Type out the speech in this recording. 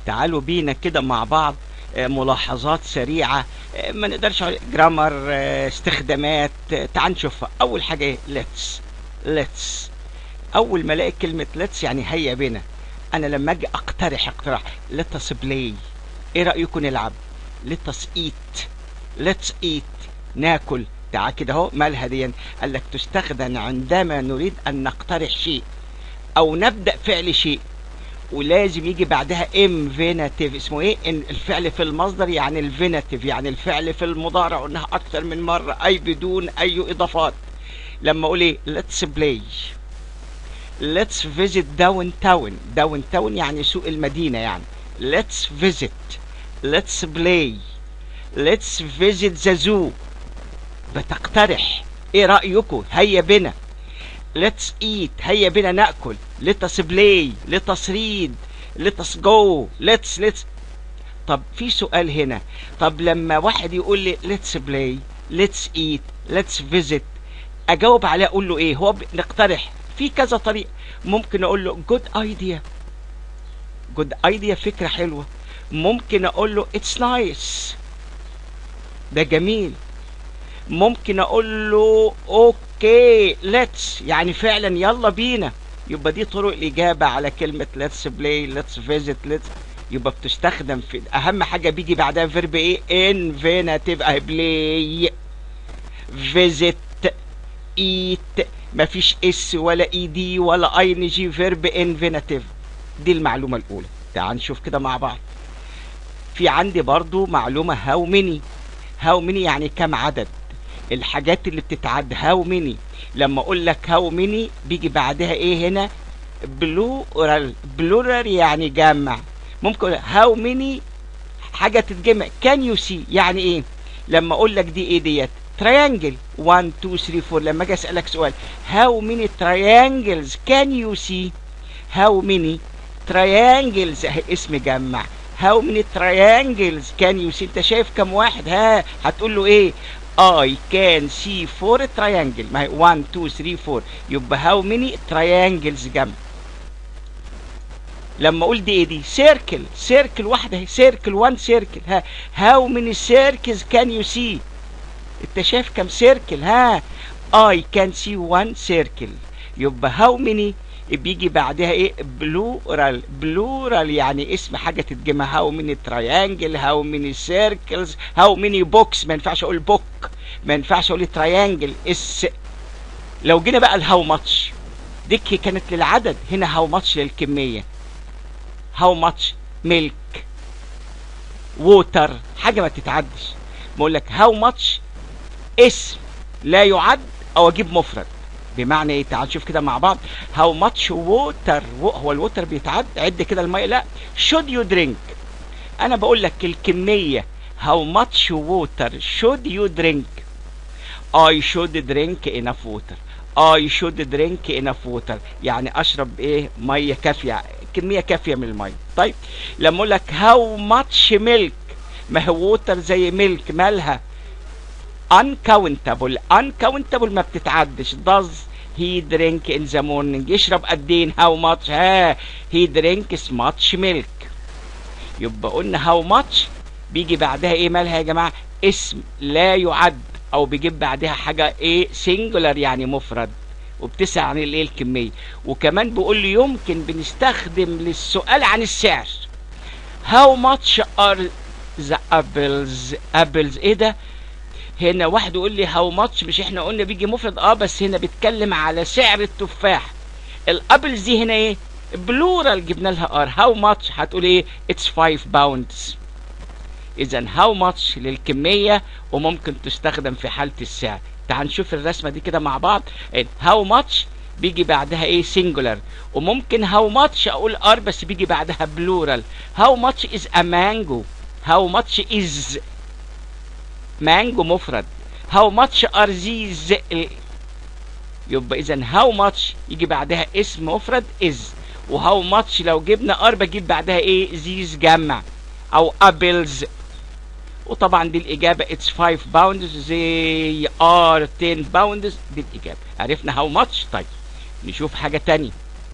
تعالوا بينا كده مع بعض آه، ملاحظات سريعة آه، ما نقدرش جرامر استخدامات آه، تعال نشوفها أول حاجة ايه let's let's أول ما ألاقي كلمة let's يعني هيا بنا أنا لما أجي أقترح اقتراح let us play إيه رأيكم نلعب let us eat let's eat ناكل تعال كده اهو مالها دي قال لك تستخدم عندما نريد أن نقترح شيء أو نبدأ فعل شيء ولازم يجي بعدها انفيناتيف اسمه ايه إن الفعل في المصدر يعني الفيناتيف يعني الفعل في المضارع قلناها اكتر من مرة اي بدون اي اضافات لما اقول ايه let's play let's visit downtown downtown يعني سوق المدينة يعني let's visit let's play let's visit the zoo بتقترح ايه رأيكم هيا بنا let's eat هيا بنا ناكل let us play let us read let us go let's let's طب في سؤال هنا طب لما واحد يقول لي let's play let's eat let's visit اجاوب عليه اقول له ايه هو ب- نقترح في كذا طريقه ممكن اقول له good idea good idea فكره حلوه ممكن اقول له it's nice ده جميل ممكن اقول له اوكي ليتس يعني فعلا يلا بينا يبقى دي طرق الاجابه على كلمه ليتس بلاي ليتس فيزيت ليتس يبقى بتستخدم في اهم حاجه بيجي بعدها فيرب ايه انفيناتيف اهي بلاي فيزيت ايت مفيش اس ولا اي دي ولا اي ان جي فيرب انفيناتيف دي المعلومه الاولى تعال نشوف كده مع بعض في عندي برضو معلومه هاو ميني هاو ميني يعني كم عدد الحاجات اللي بتتعد هاو ميني لما اقول لك هاو ميني بيجي بعدها ايه هنا بلورال بلورال يعني جمع ممكن هاو ميني حاجه تتجمع كان يو سي يعني ايه لما اقول لك دي ايه ديت تريانجل 1 2 3 4 لما اجي اسالك سؤال هاو ميني تريانجلز كان يو سي هاو ميني تريانجلز اهي اسم جمع هاو ميني تريانجلز كان يو سي انت شايف كم واحد ها هتقول له ايه I can see four triangle ما هي 1 2 3 4 يبقى how many triangles جنب لما اقول دي ايه دي سيركل سيركل واحده اهي سيركل 1 سيركل ها how many circles can you see انت شايف كم سيركل ها I can see one circle يبقى how many بيجي بعدها ايه بلورال بلورال يعني اسم حاجه تتجمع هاو ميني تراينجل هاو ميني سيركلز هاو ميني بوكس ما ينفعش اقول بوك ما ينفعش اقول تراينجل اس لو جينا بقى الهاو ماتش دي كانت للعدد هنا هاو ماتش للكميه هاو ماتش ميلك ووتر حاجه ما تتعدش بقول لك هاو ماتش اسم لا يعد او اجيب مفرد بمعنى ايه تعال نشوف كده مع بعض هاو ماتش ووتر هو الووتر بيتعد عد كده الميه لا should you drink انا بقول لك الكميه هاو ماتش ووتر should you drink I should drink enough water I should drink enough water يعني اشرب ايه ميه كافيه كميه كافيه من الميه طيب لما اقول لك هاو ماتش ميلك ما هو ووتر زي ميلك مالها uncountable uncountable ما بتتعدش does he drink in the morning يشرب قد ايه how much ها he drinks much milk يبقى قلنا how much بيجي بعدها ايه مالها يا جماعه اسم لا يعد او بيجيب بعدها حاجه ايه singular يعني مفرد وبتسأل عن الايه الكميه وكمان بيقول لي يمكن بنستخدم للسؤال عن السعر how much are the apples apples ايه ده هنا واحد يقول لي هاو ماتش مش احنا قلنا بيجي مفرد اه بس هنا بيتكلم على سعر التفاح الابلز دي هنا ايه بلورال جبنا لها ار هاو ماتش هتقول ايه اتس 5 باوندز اذا هاو ماتش للكميه وممكن تستخدم في حاله السعر تعال نشوف الرسمه دي كده مع بعض هاو ماتش بيجي بعدها ايه سنجولار وممكن هاو ماتش اقول ار بس بيجي بعدها بلورال هاو ماتش از ا مانجو هاو ماتش از مانجو مفرد هاو ماتش ار زيز يبقى اذا هاو ماتش يجي بعدها اسم مفرد از وهاو ماتش لو جبنا ار بجيب بعدها ايه زيز جمع او ابلز وطبعا دي الاجابه اتس 5 باوندز زي ار 10 باوندز دي الاجابه عرفنا هاو ماتش طيب نشوف حاجه تانية